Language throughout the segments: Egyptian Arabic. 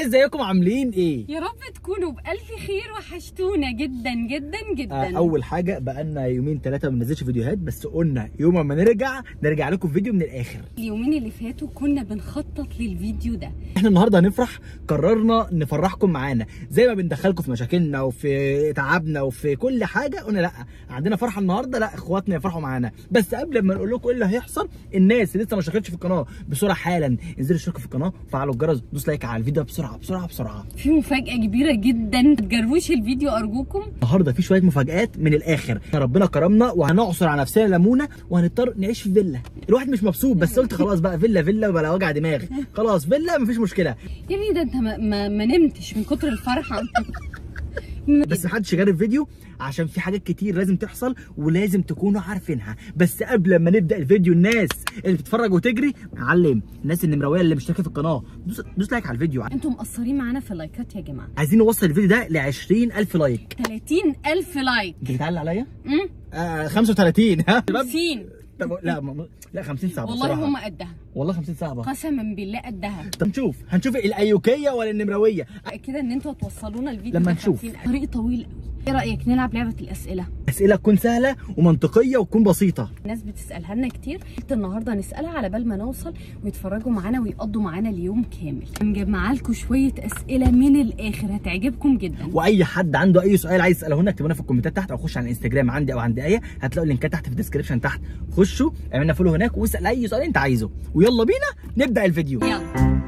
ازيكم عاملين ايه يا رب تكونوا بألف خير وحشتونا جدا جدا جدا آه، اول حاجه بقالنا يومين ثلاثه ما بننزلش فيديوهات بس قلنا يوم ما نرجع نرجع لكم فيديو من الاخر اليومين اللي فاتوا كنا بنخطط للفيديو ده احنا النهارده هنفرح قررنا نفرحكم معانا زي ما بندخلكم في مشاكلنا وفي تعبنا وفي كل حاجه قلنا لا عندنا فرحه النهارده لا اخواتنا يفرحوا معانا بس قبل ما نقول لكم ايه اللي هيحصل الناس اللي لسه ما اشتركتش في القناه بسرعه حالا انزلوا اشتركوا في القناه وفعلوا الجرس دوس لايك على الفيديو بسرعه بسرعه بسرعه في مفاجأة كبيرة جدا ما تجروش الفيديو أرجوكم النهارده في شويه مفاجآت من الاخر ربنا كرمنا وهنعصر على نفسنا ليمونه وهنضطر نعيش في فيلا الواحد مش مبسوط بس قلت خلاص بقى فيلا فيلا وبلا وجع دماغ خلاص فيلا مفيش مشكله يا ابني ده انت ما, ما, ما نمتش من كتر الفرحة بس محدش يجرب فيديو عشان في حاجات كتير لازم تحصل ولازم تكونوا عارفينها بس قبل ما نبدا الفيديو الناس اللي بتتفرج وتجري معلم الناس اللي مرويه اللي مشتركه في القناه دوس, دوس لايك على الفيديو انتوا مقصرين معانا في اللايكات يا جماعة عايزين نوصل الفيديو ده ل 20000 لايك 30 ألف لايك انت بتعلق عليا امم آه 35 ها شباب 50 طب لا م- لا 50 صعبه والله بصراحه هم قدها والله 50 صعبه قسما بالله قدها طب نشوف هنشوف الايوكيه ولا النمرويه كده ان انتوا توصلونا الفيديو لما ده نشوف. 50 طريق طويل قوي ايه رايك نلعب لعبه الاسئله اسئله تكون سهله ومنطقيه وتكون بسيطه الناس بتسالها لنا كتير قلت النهارده نسالها على بال ما نوصل ويتفرجوا معانا ويقضوا معانا اليوم كامل مجمعه لكم شويه اسئله من الاخر هتعجبكم جدا واي حد عنده اي سؤال عايز يساله لنا اكتبوا لنا في الكومنتات تحت او خش على الانستجرام عندي او عند ايه هتلاقوا اللينكات تحت في الديسكربشن تحت خشوا اعملنا فولو هناك واسال اي سؤال انت عايزه ويلا بينا نبدا الفيديو يلا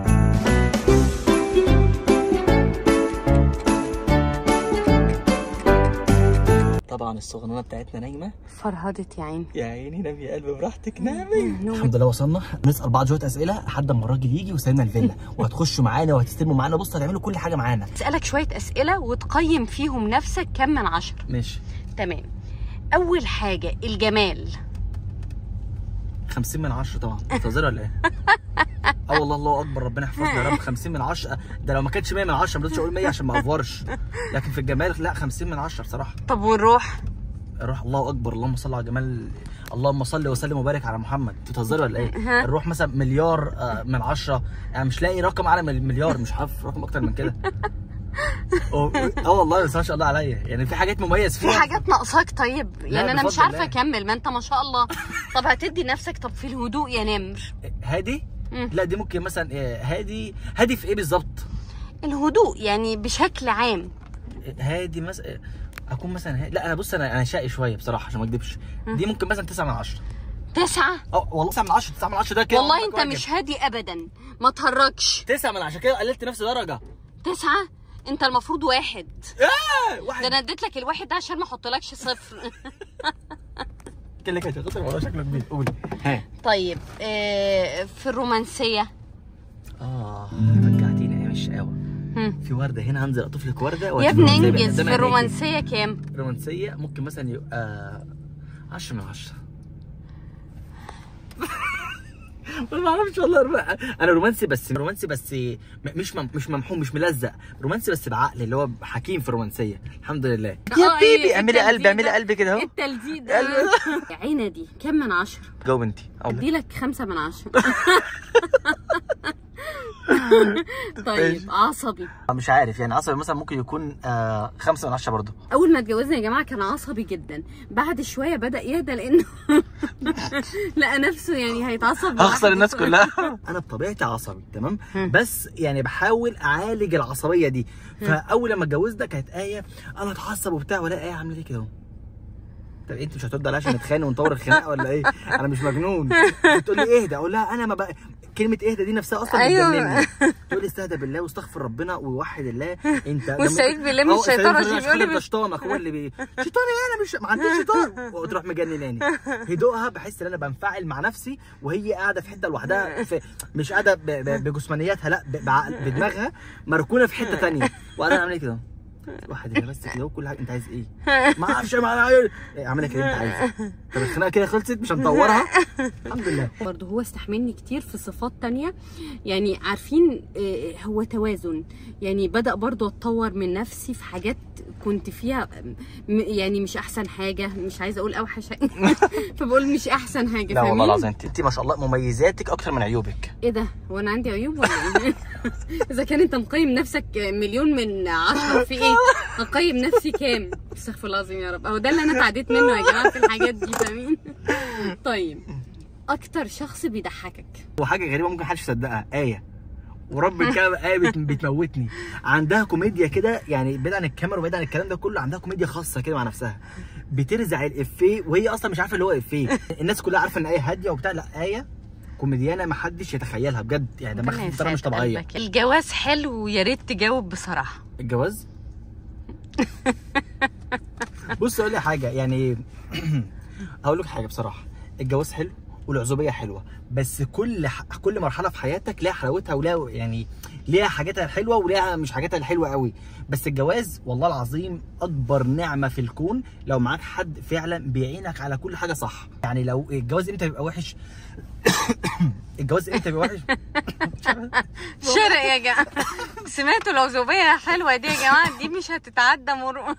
طبعا الصغننه بتاعتنا نايمه فرهدت يا عيني يا عيني نامي يا قلبي براحتك نامي الحمد لله وصلنا نسال بعض شويه اسئله لحد ما الراجل يجي ويسلمنا الفيلا وهتخشوا معانا وهتستلموا معانا بص هتعملوا كل حاجه معانا اسالك شويه اسئله وتقيم فيهم نفسك كم من عشرة ماشي تمام اول حاجه الجمال 50 من 10 طبعا بتهزري ولا ايه؟ اه والله الله اكبر ربنا يحفظنا يا رب 50 من 10 ده لو ما كانتش 100 من 10 ما رضيتش اقول 100 عشان ما افورش لكن في الجمال لا 50 من 10 بصراحه طب والروح الروح الله اكبر اللهم صل على جمال اللهم صل وسلم وبارك على محمد انت بتهزري ولا ايه؟ ها. الروح مثلا مليار آه، من 10 يعني مش لاقي رقم اعلى من المليار مش عارف رقم اكتر من كده أوه، اه والله بس ما شاء الله عليا يعني في حاجات مميز في فيها حاجات ناقصاك طيب يعني انا مش بفضل عارفه الله. اكمل ما انت ما شاء الله طب هتدي نفسك طب في الهدوء يا نمر هادي مم. لا دي ممكن مثلا إيه، هادي هادي في ايه بالظبط؟ الهدوء يعني بشكل عام هادي مثلا اكون مثلا هادي. لا انا بص انا انا شقي شويه بصراحه عشان ما اكدبش دي ممكن مثلا 9 من 10 تسعة اه والله 9 من 10 9 من 10 ده كده والله عمرك انت واجب. مش هادي ابدا ما تهرجش 9 من 10 كده قللت نفس درجه تسعة انت المفروض واحد ايه ده واحد انا اديت لك الواحد ده عشان ما احطلكش صفر كده كده خاطر والله شكله كبير قولي ها طيب آه في الرومانسيه اه رجعتيني ايام الشقاوه هم. في ورده هنا هنزل اطوف لك ورده يا وهتشوفي ابني إزاي انجز بقدام في عينيكي. الرومانسيه كام رومانسيه ممكن مثلا يبقى 10 من 10 انا ما اعرفش والله الر- انا رومانسي بس رومانسي بس م- مش مم- مش ممحوم مش ملزق رومانسي بس بعقل اللي هو حكيم في الرومانسيه الحمد لله آه، يا إيه، بيبي اعملي قلب التلزيق اعملي ده. قلب كده اهو التلزيق ده عينه دي كام من عشرة جاوب انت ادي لك خمسة من عشرة طيب عصبي مش عارف يعني عصبي مثلا ممكن يكون آه خمسة من عشرة برضه اول ما اتجوزنا يا جماعه كان عصبي جدا بعد شويه بدا يهدى لانه لقى نفسه يعني هيتعصب هخسر لوحده. الناس كلها انا بطبيعتي عصبي تمام بس يعني بحاول اعالج العصبيه دي فاول لما اتجوزنا كانت ايه انا اتعصب وبتاع ولا ايه عامله ايه كده اهو طب انت مش هترد عليا عشان نتخانق ونطور الخناقه ولا ايه؟ انا مش مجنون بتقول لي اهدى اقول لها انا ما بقى كلمه اهدى دي نفسها اصلا أيوة. بتجنني تقول لي استهدى بالله واستغفر ربنا ووحد الله انت واستعيذ بالله من أه، الشيطان استعيذ عشان بالله يقول لي ده بي- شيطانك هو اللي بي شيطاني انا مش ما عنديش شيطان وتروح مجنناني هدوءها بحس ان انا بنفعل مع نفسي وهي قاعده في حته لوحدها في مش قاعده ب- ب- بجسمانياتها لا ب- بعقل بدماغها مركونه في حته تانية وانا عامل ايه كده واحد الله بس كده وكل حاجه انت عايز ايه؟ ما اعرفش ما انا عايز اعمل لك اللي انت عايزه طب الخناقه كده خلصت مش هنطورها الحمد لله برضه هو استحملني كتير في صفات تانية يعني عارفين آه، هو توازن يعني بدأ برضه اتطور من نفسي في حاجات كنت فيها م- يعني مش احسن حاجه مش عايزه اقول اوحش حاجه فبقول مش احسن حاجه لا والله فاهمين؟ العظيم انت انت ما شاء الله مميزاتك اكتر من عيوبك ايه ده هو انا عندي عيوب ولا ايه اذا كان انت مقيم نفسك مليون من عشرة في ايه اقيم نفسي كام استغفر الله العظيم يا رب اهو ده اللي انا اتعديت منه يا جماعه في الحاجات دي فاهمين طيب اكتر شخص بيضحكك وحاجه غريبه ممكن محدش يصدقها ايه ورب الكعبه ايه بت- بتموتني عندها كوميديا كده يعني بعيد عن الكاميرا وبعيد عن الكلام ده كله عندها كوميديا خاصه كده مع نفسها بترزع الافيه وهي اصلا مش عارفه اللي هو افيه الناس كلها عارفه ان ايه هاديه وبتاع لا ايه كوميديانه ما حدش يتخيلها بجد يعني دماغها بطريقه مش طبيعيه الجواز حلو ويا ريت تجاوب بصراحه الجواز بص اقول لك حاجه يعني هقول لك حاجه بصراحه الجواز حلو والعزوبيه حلوه بس كل ح... كل مرحله في حياتك ليها حلاوتها وليها يعني ليها حاجاتها الحلوه وليها مش حاجاتها الحلوه قوي بس الجواز والله العظيم اكبر نعمه في الكون لو معاك حد فعلا بيعينك على كل حاجه صح يعني لو الجواز امتى بيبقى وحش الجواز امتى بيبقى وحش شرق يا جماعه سمعتوا العزوبيه حلوه دي يا جماعه دي مش هتتعدى مرور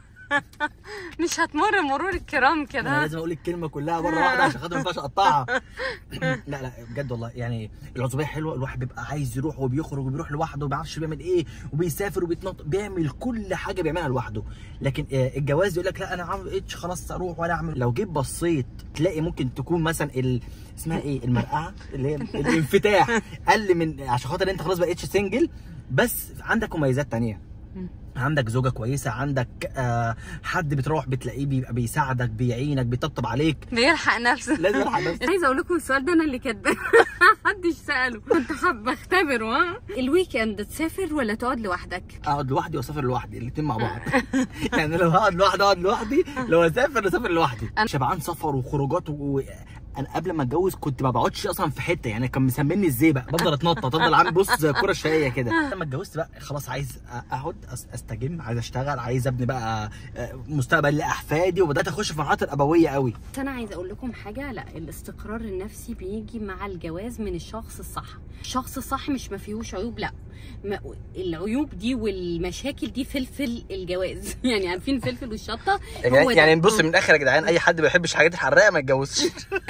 مش هتمر مرور الكرام انا كده لازم اقول الكلمه كلها مره واحده عشان خاطر ما ينفعش اقطعها لا لا بجد والله يعني العزوبيه حلوه الواحد بيبقى عايز يروح وبيخرج وبيروح لوحده وما بيعرفش بيعمل ايه وبيسافر وبيتنطط بيعمل كل حاجه بيعملها لوحده لكن آه، الجواز يقول لك لا انا عامل اتش خلاص اروح ولا اعمل لو جيت بصيت تلاقي ممكن تكون مثلا ال... اسمها ايه المرقعه اللي هي الانفتاح قل من عشان خاطر انت خلاص بقيتش سنجل بس عندك مميزات تانية عندك زوجة كويسة عندك آه حد بتروح بتلاقيه بيبقى بيساعدك بيعينك بيطبطب عليك بيلحق نفسه لازم يلحق نفسه. عايزه اقول لكم السؤال ده انا اللي كاتباه محدش ساله كنت حابه اختبره ها الويك اند تسافر ولا تقعد لوحدك اقعد لوحدي واسافر لوحدي الاثنين مع بعض يعني لو هقعد لوحدي اقعد لوحدي لو اسافر اسافر لوحدي أنا- شبعان سفر وخروجات و... انا قبل ما اتجوز كنت ما بقعدش اصلا في حته يعني كان مسميني ازاي بقى بفضل اتنطط افضل عامل بص زي الكره الشقيه كده لما اتجوزت بقى خلاص عايز اقعد أس- استجم عايز اشتغل عايز ابني بقى آه، مستقبل لاحفادي وبدات اخش في مرحله الابويه قوي بس انا عايزه اقول لكم حاجه لا الاستقرار النفسي بيجي مع الجواز من الشخص الصح الشخص الصح مش ما فيهوش عيوب لا ما العيوب دي والمشاكل دي فلفل الجواز يعني عارفين الفلفل والشطه هو ده. يعني بص من الاخر يا جدعان اي حد ما بيحبش الحاجات الحراقه ما يتجوزش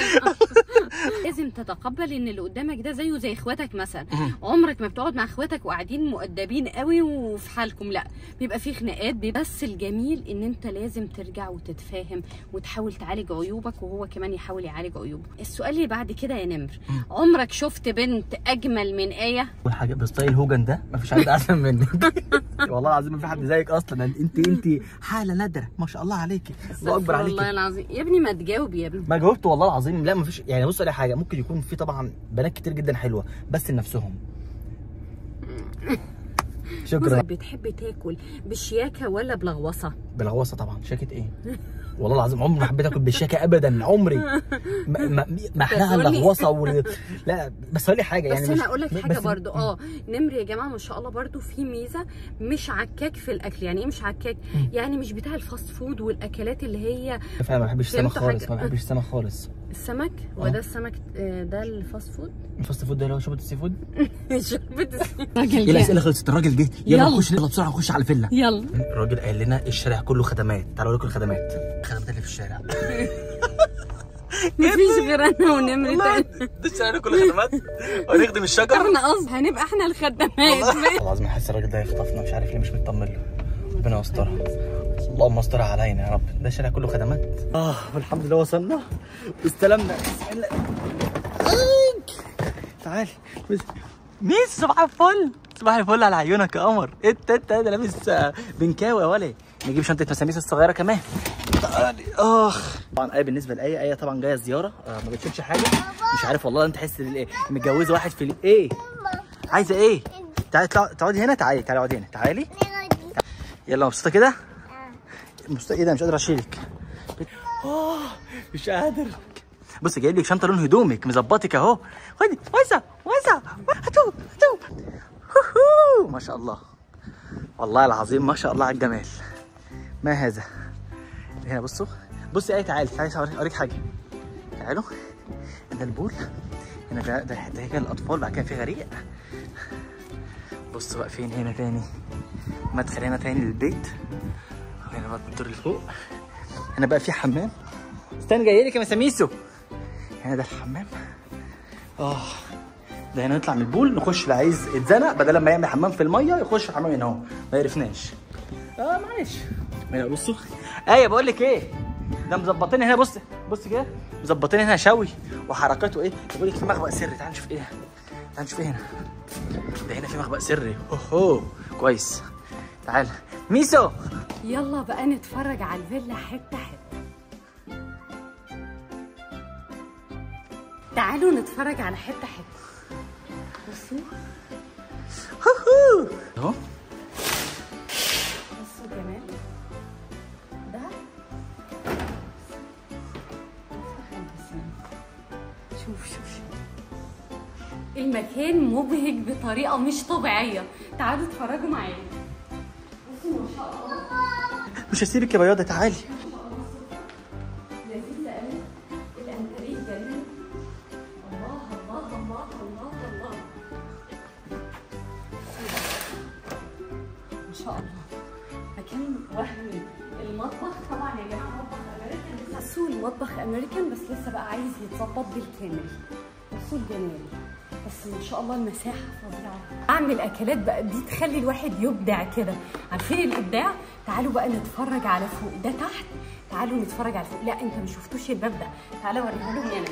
لازم تتقبل ان اللي قدامك ده زيه زي اخواتك مثلا عمرك ما بتقعد مع اخواتك وقاعدين مؤدبين قوي وفي حالكم لا بيبقى في خناقات بيبقى بس الجميل ان انت لازم ترجع وتتفاهم وتحاول تعالج عيوبك وهو كمان يحاول يعالج عيوبه السؤال اللي بعد كده يا نمر عمرك شفت بنت اجمل من ايه والحاجه بستايل هوجن ده مفيش حد احسن منك والله العظيم ما في حد زيك اصلا انت انت حاله نادره ما شاء الله عليكي الله اكبر استغفر الله عليكي العظيم يا ابني ما تجاوب يا ابني ما جاوبت والله العظيم لا مفيش يعني بص على حاجه ممكن يكون في طبعا بنات كتير جدا حلوه بس لنفسهم شكرا بتحب تاكل بشياكه ولا بلغوصه بالغوصه طبعا شاكت ايه والله العظيم عمري ما حبيت اكل بالشيكه ابدا عمري ما ما ما احلاها بس قولي- اللغوصه وال... لا بس اقول لي حاجه يعني بس مش... انا اقول لك حاجه بس- برضو اه نمر يا جماعه ما شاء الله برضو في ميزه مش عكاك في الاكل يعني ايه مش عكاك يعني مش بتاع الفاست فود والاكلات اللي هي فعلا ما بحبش السمك فهمت خالص حاجة. ما بحبش السمك خالص السمك آه. وده السمك آه، ده الفاست فود الفاست فود ده اللي هو شوربه السي فود شوربة السي- ايه الاسئله خلصت الراجل جه يلا يلا. نخش يلا بسرعه نخش على الفيلا يلا الراجل قال لنا الشارع كله خدمات تعالوا لكم الخدمات الخدمات اللي في الشارع مفيش غير انا ونمر تاني ده الشارع كله خدمات ونخدم الشجر احنا قصد هنبقى احنا الخدامات والله العظيم احس الراجل ده يخطفنا مش عارف ليه مش مطمن له ربنا يسترها اللهم استرها علينا يا رب ده الشارع كله خدمات اه والحمد لله وصلنا واستلمنا بسم الله تعالي بس ميس صباح الفل صباح الفل على عيونك يا قمر انت انت ده لابس آه، بنكاوي يا ولي نجيب شنطه مساميس الصغيره كمان تعالي اخ طبعا ايه بالنسبه لايه ايه طبعا جايه زياره آه ما بتشوفش حاجه مش عارف والله انت تحس ايه متجوزه واحد في ال- ايه عايزه ايه تعالي اطلع- تقعدي هنا تعالي تعالي اقعدي هنا تعالي يلا مبسوطه كده مبسوطه ايه ده مش قادر اشيلك اه مش قادر بص جايب لك شنطه لون هدومك مظبطك اهو خدي وسع وسع هاتو هاتو هوهو. ما شاء الله والله العظيم ما شاء الله على الجمال ما هذا هنا بصوا بصي ايه تعالي تعالي اوريك أوريك حاجه تعالوا ده البول هنا ده ده ده كده الاطفال بعد كده في غريق بصوا بقى فين هنا تاني مدخل هنا تاني للبيت هنا بقى الدور اللي فوق هنا بقى في حمام استنى جاي لك يا مساميسو هنا ده الحمام اه ده هنا نطلع من البول نخش اللي عايز يتزنق بدل ما يعمل حمام في الميه يخش الحمام هنا اهو ما يعرفناش اه معلش هنا بصوا ايه بقول لك ايه ده مظبطين هنا بص بص كده مظبطين هنا شوي وحركاته ايه بقول لك في مخبأ سري تعال نشوف ايه تعال نشوف ايه هنا ده هنا في مخبأ سري اوه كويس تعال ميسو يلا بقى نتفرج على الفيلا حته حته تعالوا نتفرج على حته حته بصوا اهو بصوا الجمال ده مفتاح البسين. شوف شوف شوف المكان مبهج بطريقه مش طبيعيه تعالوا اتفرجوا معايا بصوا ما شاء الله مش هسيبك يا بياضة تعالي لذيذة قوي الأنتريه جميل الله الله الله الله الله ما شاء الله مكان وهمي المطبخ طبعا يا جماعة مطبخ أمريكان بصوا المطبخ أمريكان بس لسه بقى عايز يتظبط بالكامل بصوا الجمال بس ما شاء الله المساحة فظيعة أعمل أكلات بقى دي تخلي الواحد يبدع كده عارفين الإبداع تعالوا بقى نتفرج على فوق ده تحت تعالوا نتفرج على فوق لا انت ما شفتوش الباب ده تعالوا اوريه لهم انا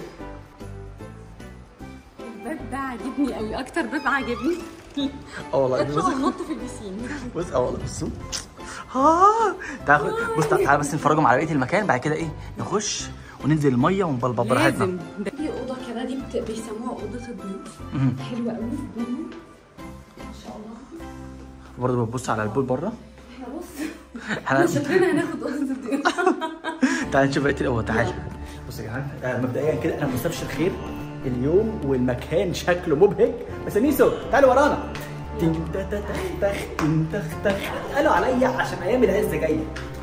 الباب ده عاجبني قوي اكتر باب عاجبني اه والله اطلعوا نط في البسين بص اه والله بصوا اه تعال بص تعال بس نفرجهم على بقيه المكان بعد كده ايه نخش وننزل الميه ونبلبل براحتنا لازم ده في اوضه كده دي بت- بيسموها اوضه الضيوف مهم. حلوه قوي بوم. ما شاء الله برضه بتبص على البول بره احنا بص احنا احنا شكلنا هناخد اوضه الضيوف تعال نشوف بقيه الاول تعال بص يا جدعان آه، مبدئيا كده انا مستبشر خير اليوم والمكان شكله مبهج بس ميسو تعالوا ورانا تن- تخ تخ تخ تن تخ تخ قالوا عليا عشان ايام العز جايه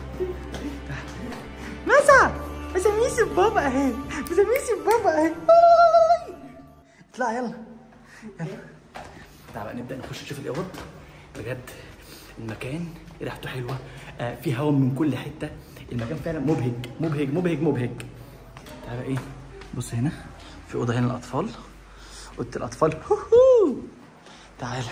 مسا مسا ميسو بابا اهي مسا ميسو بابا اهي هاي. اطلع يلا يلا تعال بقى نبدا نخش نشوف الاوض بجد المكان ريحته حلوه آه في هواء من كل حته المكان فعلا مبهج مبهج مبهج مبهج تعال بقى ايه بص هنا في اوضه هنا الاطفال اوضه الاطفال هوهو. تعال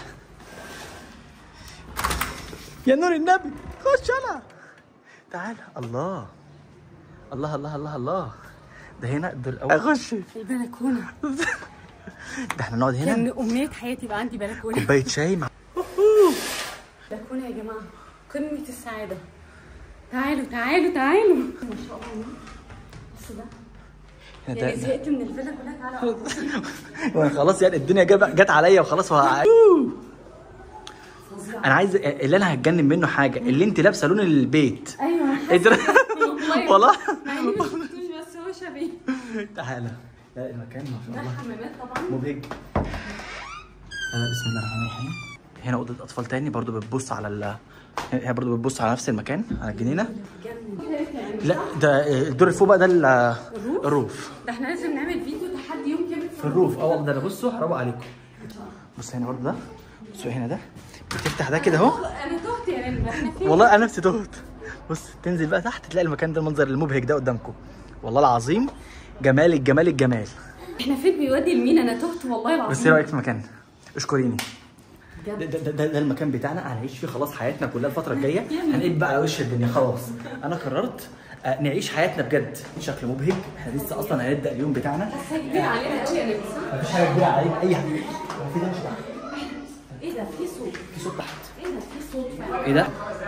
يا نور النبي خش انا تعال الله الله الله الله الله ده هنا الدور الاول اخش البلكونه ده احنا نقعد هنا كان امنيه حياتي يبقى عندي بلكونه كوبايه شاي مع بلكونه يا جماعه قمه السعاده تعالوا تعالوا تعالوا ما شاء الله بص ده ده- يعني ده- زهقت من الفيلا كلها تعالى وانا خلاص يعني الدنيا جاب- جت عليا وخلاص وه... فظيعة. انا عايز اللي انا هتجنن منه حاجه اللي انت لابسه لون البيت ايوه انا إيه ده؟ حاسة والله مع اني ما شفتوش بس هو شبيه تعالى لا المكان ما شاء ده الله حمامات طبعا مبهج آه، بسم الله الرحمن الرحيم هنا اوضه اطفال تاني برضو بتبص على ال هي برضو بتبص على نفس المكان على الجنينه جنن لا ده آه، الدور اللي فوق بقى ده ال- الروف ده احنا لازم نعمل فيديو تحدي يوم كامل في الروف اه والله ده انا بصوا هروق عليكم بص هنا برضو ده بصوا هنا ده بتفتح ده كده اهو انا تهت يا رندا احنا فين والله انا نفسي تهت بص تنزل بقى تحت تلاقي المكان ده المنظر المبهج ده قدامكم والله العظيم جمال الجمال الجمال احنا فين بيودي لمين انا تهت والله العظيم بس ايه رايك في المكان اشكريني ده, بجد ده, ده, ده, ده المكان بتاعنا هنعيش فيه خلاص حياتنا كلها الفتره الجايه هنقلب بقى على وش الدنيا خلاص انا قررت آه، نعيش حياتنا بجد شكل مبهج احنا لسه اصلا هنبدا اليوم بتاعنا بس هي كبيرة علينا قوي يا نبيل مفيش حاجه كبيره علينا اي حاجه في ده مش تحت ايه ده في صوت في صوت تحت ايه ده في صوت فعلا ايه ده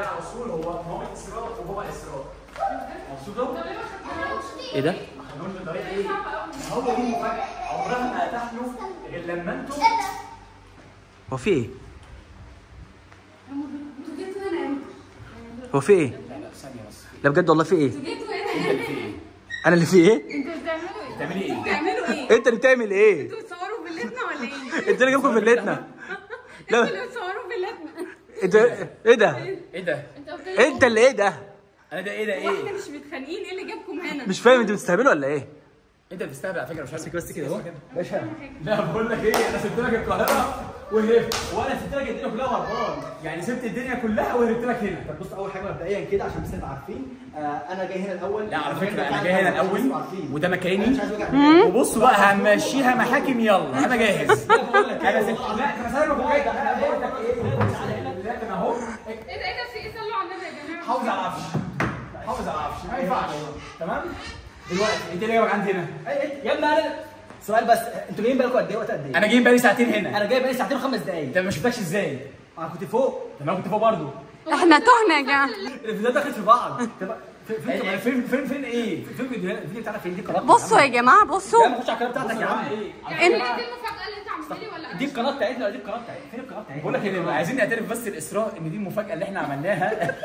ايه ده هو دي المفاجاه عمرها ما هتحلو غير لما انتم هو في ايه انتوا جيتوا هنا امتى؟ هو في ايه لا بجد والله في ايه انتوا جيتوا هنا امتى؟ انا اللي في ايه انتوا بتعملوا ايه؟ بتعملوا ايه؟ انت اللي بتعمل ايه انتوا بتصوروا فيلتنا ولا ايه؟ انت اللي جايبكم فيلتنا انتوا لا اللي بتصوروا فيلتنا انت ايه ده ايه ده؟ انت اللي ايه ده انا ده ايه ده واحنا ايه؟ مش متخانقين ايه اللي جابكم هنا؟ مش فاهم انتوا بتستهبلوا ولا ايه انت بتستهبل على فكره مش عارف بس كده اهو باشا لا بقول لك ايه انا سبت لك القاهره وهربت وانا سبت لك الدنيا كلها هربان يعني سبت الدنيا كلها وهربت لك هنا طب بص اول حاجه مبدئيا كده عشان بس نبقى عارفين آه انا جاي هنا الاول لا على فكره المكان انا بتاعنا جاي هنا عشان الاول نبقى عارفين. وده أنا مكاني مش عايز وجع دماغ. وبصوا بقى همشيها محاكم يلا انا جاهز بقول لك انا إيه، سبت والله لا انا سايبك وجاي انا بقول لك ايه لكن اهو ايه ده ايه ده في ايه صلوا على النبي يا جماعه حافظ على العفش حافظ على العفش ما ينفعش تمام دلوقتي انت ليه جايبك عندي هنا إيه، إيه، يا ابني انا سؤال بس انتوا جايين بالكم قد ايه وقت قد ايه؟ انا جاي بقالي ساعتين هنا انا جاي بقالي ساعتين وخمس دقايق انت ما شفتكش ازاي انا كنت فوق طب انا كنت فوق برضه احنا تهنا يا جماعه الفيديوهات دخلت في بعض طب فين فين يعني فين فين فين ايه فين الفيديو الفيديو بتاعنا فين دي قناه بصوا يا جماعه يا بصوا عم خش على القناه بتاعتك يا عم إن- دي المفاجأة اللي انت عملتها لي ولا دي القناه بتاعتنا ولا دي القناه بتاعتنا فين القناه بتاعتنا بقول لك ايه عايزين نعترف بس الاسراء ان دي المفاجاه اللي احنا عملناها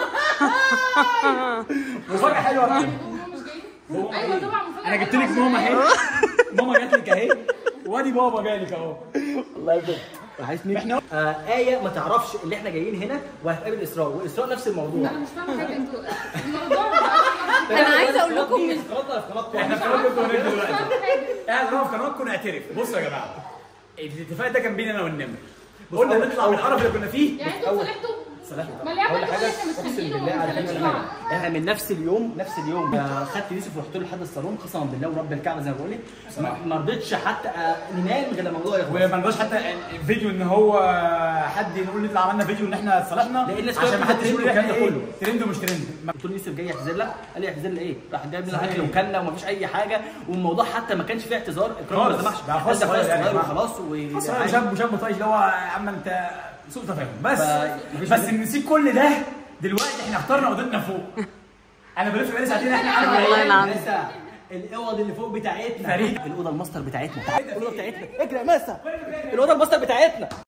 مفاجاه حلوه بقى هو مش جاي؟ ايوه طبعا مفاجأة انا جبت لك ماما اهي ماما جات لك اهي وادي بابا جالك اهو والله يبارك وحشني إحنا- آه آية ما تعرفش اللي احنا جايين هنا وهتقابل إسراء وإسراء نفس الموضوع انا مش فاهمة حاجة انتوا الموضوع أنا عايزة أقول لكم مش مش- في قناتنا في قناتكم احنا في قناتكم هناك دلوقتي قاعد نقف في قناتكم نعترف بصوا يا جماعه الاتفاق ده كان بيني انا والنمر قلنا أول- نطلع من القرف اللي كنا فيه يعني انتوا صلحتوا ما ليه اول عملتوا حاجه كده اقسم مستنيين بالله على وما فكره طلعتش حاجه احنا من نفس اليوم نفس اليوم آه، خدت يوسف ورحت له لحد الصالون قسما بالله ورب الكعبه زي ما بقول لك ما- ما رضيتش حتى آه، ننام غير لما الموضوع يخلص وما نبقاش حتى الفيديو ان هو حد نقول نطلع عملنا فيديو ان احنا اتصالحنا لأن الناس عشان كلها ما حدش بتترند يقول والكلام احنا ده ايه كله. ترند ومش ترند قلت له يوسف جاي يعتذر لك قال لي يعتذر لي ايه؟ راح جايب لنا صحيح. اكل وكلنا ومفيش اي حاجه والموضوع حتى ما كانش فيه اعتذار الكرام ما خالص. سمحش بقى قال ده خلاص خلاص يعني صغير ما- وخلاص بص و انا شاب وشاب طايش اللي هو يا عم انت سوء تفاهم بس ف- بس نسيب كل ده دلوقتي احنا اخترنا اوضتنا فوق انا بلف بقالي ساعتين احنا والله قاعدين العظيم. مسا الاوض اللي فوق بتاعتنا فريد. الاوضه الماستر بتاعتنا الاوضه بتاعتنا اجري يا مسا الاوضه الماستر بتاعتنا